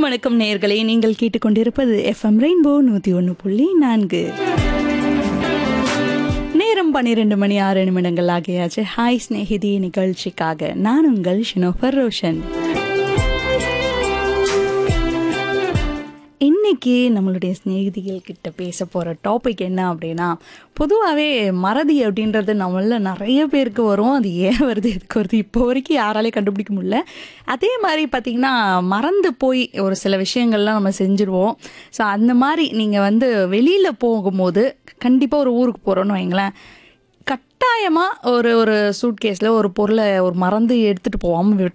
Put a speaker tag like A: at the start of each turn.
A: வணக்கம் வணக்கம் நேயர்களே நீங்கள் கேட்டுக்கொண்டிருப்பது எஃப்எம் ரெயின்போ நூத்தி ஒன்று புள்ளி நான்கு நேரம் பன்னிரெண்டு மணி ஆறு நிமிடங்கள் ஆகியாச்சு ஹாய் ஸ்நேகிதி நிகழ்ச்சிக்காக நான் உங்கள் ஷினோஃபர் ரோஷன் இன்னைக்கு நம்மளுடைய சிநேகிதிகள் கிட்ட பேச போகிற டாபிக் என்ன அப்படின்னா பொதுவாகவே மறதி அப்படின்றது நம்மள நிறைய பேருக்கு வரும் அது ஏன் வருது எதுக்கு வருது இப்போ வரைக்கும் யாராலையும் கண்டுபிடிக்க முடியல அதே மாதிரி பார்த்திங்கன்னா மறந்து போய் ஒரு சில விஷயங்கள்லாம் நம்ம செஞ்சுருவோம் ஸோ அந்த மாதிரி நீங்கள் வந்து வெளியில் போகும்போது கண்டிப்பாக ஒரு ஊருக்கு போகிறோன்னு வைங்களேன் கட்டாயமாக ஒரு ஒரு சூட்கேஸில் ஒரு பொருளை ஒரு மறந்து எடுத்துகிட்டு போகாமல்